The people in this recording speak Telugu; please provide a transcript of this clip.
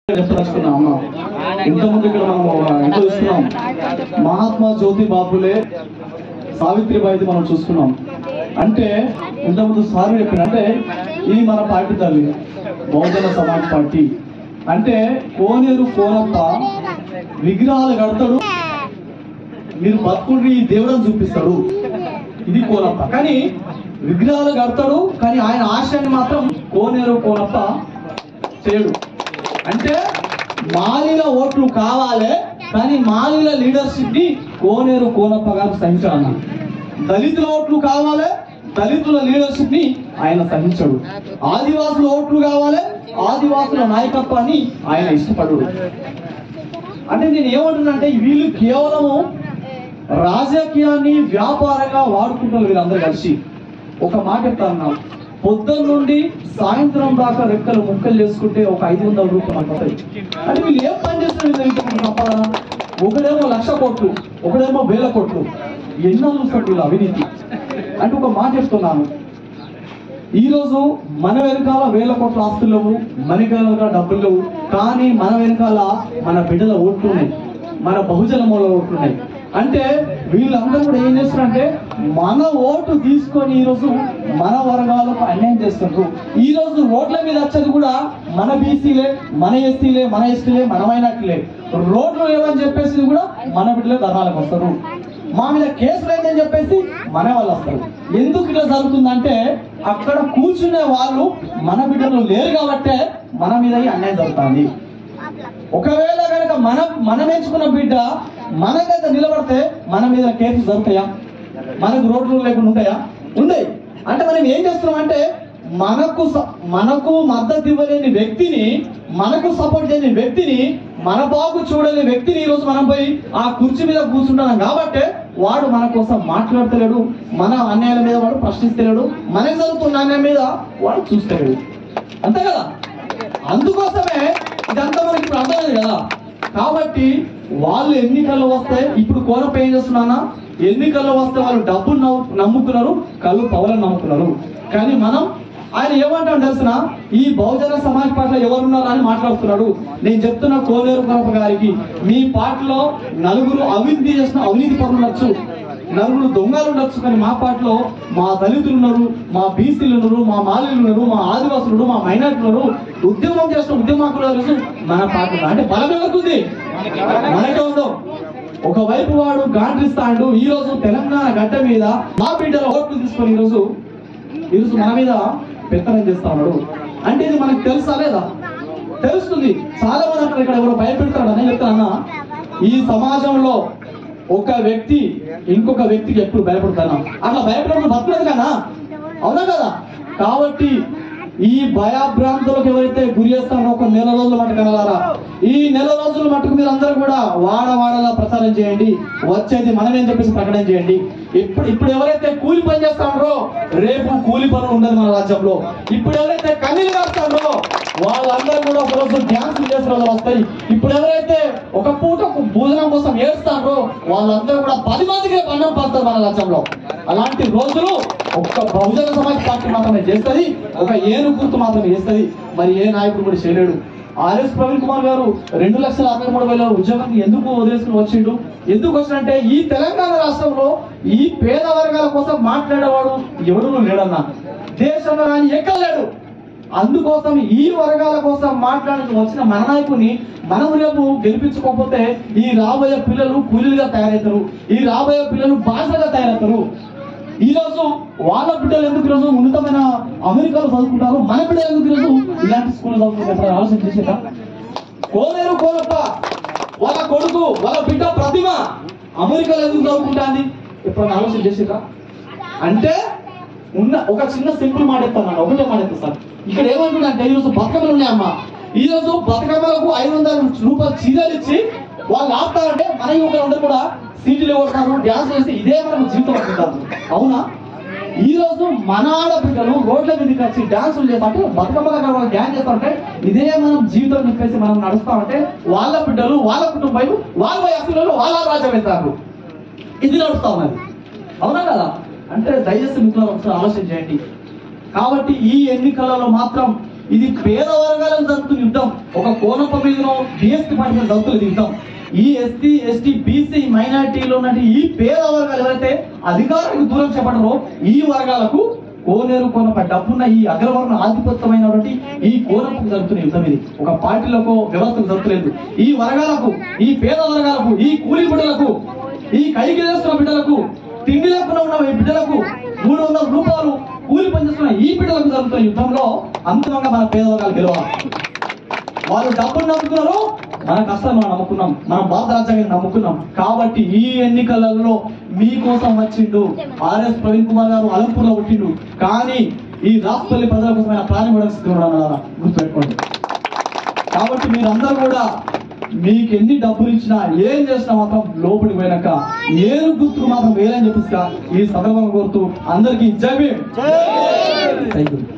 చెప్పదలుచుకున్నాం అమ్మ ఇంతకుముందు ఇక్కడ మనం ఎంత చూస్తున్నాం మహాత్మా జ్యోతి బాపులే సావిత్రిబాయిది మనం చూసుకున్నాం అంటే ఇంతకుముందు సార్ చెప్పిన అంటే ఇది మన పార్టీ తల్లి బహుజన సమాజ్ పార్టీ అంటే కోనేరు కోనప్ప విగ్రహాలు కడతాడు మీరు బతుకుండి ఈ దేవుడని చూపిస్తాడు ఇది కోనప్ప కానీ విగ్రహాలు కడతాడు కానీ ఆయన ఆశయాన్ని మాత్రం కోనేరు కోనప్ప చేయడు అంటే మాలిన ఓట్లు కావాలి కానీ మాలిన లీడర్షిప్ ని కోనేరు కోనప్ప గారు సహించాలన్న దళితుల ఓట్లు కావాలి దళితుల లీడర్షిప్ ని ఆయన సహించడు ఆదివాసుల ఓట్లు కావాలి ఆదివాసుల నాయకత్వాన్ని ఆయన ఇష్టపడు అంటే నేను ఏమంటున్నానంటే వీళ్ళు కేవలము రాజకీయాన్ని వ్యాపారంగా వాడుకుంటారు వీళ్ళందరూ కలిసి ఒక మాట చెప్తాను పొద్దున్న నుండి సాయంత్రం దాకా రెక్కలు ముక్కలు చేసుకుంటే ఒక ఐదు వందల రూపాయలు వస్తాయి అంటే వీళ్ళు ఏం పని చేస్తారు వీళ్ళు ఇంత సంపాదన ఒకడేమో లక్ష కోట్లు ఒకడేమో వేల కోట్లు ఎన్నో చూస్తారు వీళ్ళు అవినీతి అంటే ఒక మాట చెప్తున్నాను ఈ రోజు మన వెనకాల వేల కోట్ల ఆస్తులు లేవు మన వెనకాల డబ్బులు లేవు కానీ మన వెనకాల మన బిడ్డల ఓట్లు ఉన్నాయి మన బహుజన మూల ఓట్లు ఉన్నాయి అంటే వీళ్ళందరూ కూడా ఏం చేస్తారంటే మన ఓటు తీసుకొని ఈ రోజు మన వర్గాలకు అన్యాయం చేస్తున్నారు ఈ రోజు ఓట్ల మీద వచ్చేది కూడా మన బీసీలే మన ఎస్సీలే మన ఎస్టీలే మన మైనార్టీలే రోడ్లు ఏమని చెప్పేసి కూడా మన బిడ్డలే ధర్నాలకు వస్తారు మా మీద కేసులు అయిందని చెప్పేసి మన వాళ్ళు వస్తారు ఎందుకు ఇట్లా జరుగుతుందంటే అక్కడ కూర్చునే వాళ్ళు మన బిడ్డలు లేరు కాబట్టే మన మీద ఈ అన్యాయం జరుగుతుంది ఒకవేళ కనుక మన మనం ఎంచుకున్న బిడ్డ మన దగ్గర నిలబడితే మన మీద కేసులు జరుగుతాయా మనకు రోడ్లు లేకుండా ఉంటాయా ఉంటాయి అంటే మనం ఏం చేస్తున్నాం అంటే మనకు స- మనకు మద్దతు ఇవ్వలేని వ్యక్తిని మనకు సపోర్ట్ చేయని వ్యక్తిని మన బాగు చూడని వ్యక్తిని ఈరోజు మనం పోయి ఆ కుర్చీ మీద కూర్చుంటున్నాం కాబట్టి వాడు మన కోసం మాట్లాడతలేడు మన అన్యాయాల మీద వాడు ప్రశ్నిస్తలేడు మనకు జరుగుతున్న అన్యాయం మీద వాడు చూస్తలేడు అంతే కదా అందుకోసమే ఇదంతా మనకి ఇప్పుడు అర్థమైంది కదా కాబట్టి వాళ్ళు ఎన్నికల్లో వస్తాయి ఇప్పుడు కోరప ఏం చేస్తున్నా ఎన్నికల్లో వస్తే వాళ్ళు డబ్బును నమ్ము- నమ్ముకున్నారు కళ్ళు పవలను నమ్ముకున్నారు కానీ మనం ఆయన ఏమంటాడు తెలిసిన ఈ బహుజన సమాజ్ పార్టీలో ఎవరున్నారు అని మాట్లాడుతున్నాడు నేను చెప్తున్న కోనేరు కరప గారికి మీ పార్టీలో నలుగురు అవినీతి చేసిన అవినీతి పనులు ఉండొచ్చు నలుగురు దొంగలు ఉండొచ్చు కానీ మా పార్టీలో మా దళితులు ఉన్నారు మా బీసీలు ఉన్నారు మా మాలీలు ఉన్నారు మా ఆదివాసులు ఉన్నారు మా మైనార్టీలు ఉన్నారు ఉద్యమం చేసిన ఉద్యమాకులు తెలుసు మన పార్టీ అంటే బలం ఎవరికి మనకే ఉందో ఒకవైపు వాడు గాండ్రిస్తాడు ఈ రోజు తెలంగాణ గడ్డ మీద మా బిడ్డల ఓట్లు తీసుకొని ఈ రోజు ఈ రోజు మన మీద పెత్తనం చేస్తా ఉన్నాడు అంటే ఇది మనకు తెలుసా లేదా తెలుస్తుంది చాలా మంది అంటారు ఇక్కడ ఎవరో భయపెడతాడు అని చెప్తానా ఈ సమాజంలో ఒక వ్యక్తి ఇంకొక వ్యక్తికి ఎప్పుడు భయపడతానా అట్లా భయపడడం బతలేదు కదా అవునా కదా కాబట్టి ఈ భయాభ్రాంతులకు ఎవరైతే గురి చేస్తారో ఒక నెల రోజుల మటుకు కనలారా ఈ నెల రోజుల మటుకు మీరు అందరూ కూడా వాడ వాడలా ప్రచారం చేయండి వచ్చేది మనమేం చెప్పేసి ప్రకటన చేయండి ఇప్పుడు ఇప్పుడు ఎవరైతే కూలి పని చేస్తారో రేపు కూలి పనులు ఉండదు మన రాజ్యంలో ఇప్పుడు ఎవరైతే కన్నీళ్ళు కాస్తారో వాళ్ళందరూ కూడా ఒక రోజు డ్యాన్స్ చేసే రోజులు వస్తాయి ఇప్పుడు ఎవరైతే ఒక పూట భోజనం కోసం ఏడుస్తారో వాళ్ళందరూ కూడా పది మందికి అన్నం పడతారు మన రాజ్యంలో అలాంటి రోజులు ఒక్క బహుజన సమాజ్ పార్టీ మాత్రమే చేస్తుంది ఒక ఏను గుర్తు మాత్రమే చేస్తుంది మరి ఏ నాయకుడు కూడా చేయలేడు ఆర్ఎస్ ప్రవీణ్ కుమార్ గారు రెండు లక్షల అరవై మూడు వేల ఉద్యోగాన్ని ఎందుకు వదిలేసుకుని వచ్చిండు ఎందుకు వచ్చినంటే ఈ తెలంగాణ రాష్ట్రంలో ఈ పేద వర్గాల కోసం మాట్లాడేవాడు ఎవడు లేడన్నా దేశంలో కానీ ఎక్కడ లేడు అందుకోసం ఈ వర్గాల కోసం మాట్లాడడానికి వచ్చిన మన నాయకుని మనం రేపు గెలిపించుకోకపోతే ఈ రాబోయే పిల్లలు కూలీలుగా తయారవుతారు ఈ రాబోయే పిల్లలు బాసగా తయారవుతారు ఈ రోజు వాళ్ళ బిడ్డలు ఎందుకు ఈరోజు ఉన్నతమైన అమెరికాలో చదువుకుంటారు మన బిడ్డలు ఎందుకు ఈరోజు ఇలాంటి స్కూల్ చదువుకుంటారు ఆలోచన చేసేదా కోనేరు కోనప్ప వాళ్ళ కొడుకు వాళ్ళ బిడ్డ ప్రతిమ అమెరికాలో ఎందుకు చదువుకుంటాంది ఎప్పుడైనా ఆలోచన చేసేదా అంటే ఉన్న ఒక చిన్న సింపుల్ మాట చెప్తాను ఒకటే మాట చెప్తాను సార్ ఇక్కడ ఏమంటుందంటే ఈరోజు బతుకమ్మలు ఉన్నాయమ్మా ఈ రోజు బతుకమ్మలకు ఐదు వందల రూపాయలు చీరలు ఇచ్చి వాళ్ళు ఆపుతారంటే మన యువకులు అందరూ కూడా సీట్లు కొడతారు డ్యాన్స్ చేసి ఇదే మనకు జీవితం అనుకుంటారు అవునా ఈ రోజు మన ఆడపిల్లలు రోడ్ల మీదకి వచ్చి డాన్సులు చేస్తాంటే బతుకమ్మల వాళ్ళు డ్యాన్స్ చేస్తారంటే ఇదే మనం జీవితం చెప్పేసి మనం నడుస్తామంటే వాళ్ళ బిడ్డలు వాళ్ళ కుటుంబాలు వాళ్ళ వయస్సులలో వాళ్ళ రాజ్యం వెళ్తారు ఇది నడుస్తా ఉన్నది అవునా కదా అంటే దయచేసి మిత్రులు ఒకసారి ఆలోచన చేయండి కాబట్టి ఈ ఎన్నికలలో మాత్రం ఇది పేద వర్గాలకు జరుగుతున్న యుద్ధం ఒక కోనప్ప మీదనో బిఎస్పీ పార్టీ మీద జరుగుతున్న యుద్ధం ఈ ఎస్టీ ఎస్టీ బీసీ మైనారిటీలో ఉన్న ఈ పేద వర్గాలు ఎవరైతే అధికారానికి దూరం చేపడరో ఈ వర్గాలకు కోనేరు కోనప్ప డబ్బున్న ఈ అగ్రవర్ణ ఆధిపత్యమైనటువంటి ఈ కోనప్పకు జరుగుతున్న యుద్ధం ఇది ఒక పార్టీలకు వ్యవస్థకు జరుగుతలేదు ఈ వర్గాలకు ఈ పేద వర్గాలకు ఈ కూలి బిడ్డలకు ఈ కైకి చేస్తున్న బిడ్డలకు తిండి లేకుండా ఉన్న ఈ బిడ్డలకు మూడు వందల రూపాయలు కూలి పనిచేస్తున్న ఈ బిడ్డలకు జరుగుతున్న యుద్ధంలో అంతిమంగా మన పేద వర్గాలు గెలవాలి వాళ్ళు డబ్బులు నమ్ముకున్నారు మన కష్టాలు మనం నమ్ముకున్నాం మనం భారత రాజ్యాంగాన్ని నమ్ముకున్నాం కాబట్టి ఈ ఎన్నికలలో మీకోసం వచ్చిండు ఆర్ఎస్ ప్రవీణ్ కుమార్ గారు అలంపూర్లో పుట్టిండు కానీ ఈ రాష్ట్రపల్లి ప్రజల కోసం ఆయన ప్రాణం కూడా సిద్ధమన్నారా గుర్తుపెట్టుకోండి కాబట్టి మీరందరూ కూడా మీకు ఎన్ని డబ్బులు ఇచ్చినా ఏం చేసినా మాత్రం లోపలికి పోయినాక ఏరు గుర్తుకు మాత్రం వేలని చెప్పేసి ఈ సందర్భంగా కోరుతూ అందరికీ జై భీమ్ థ్యాంక్ యూ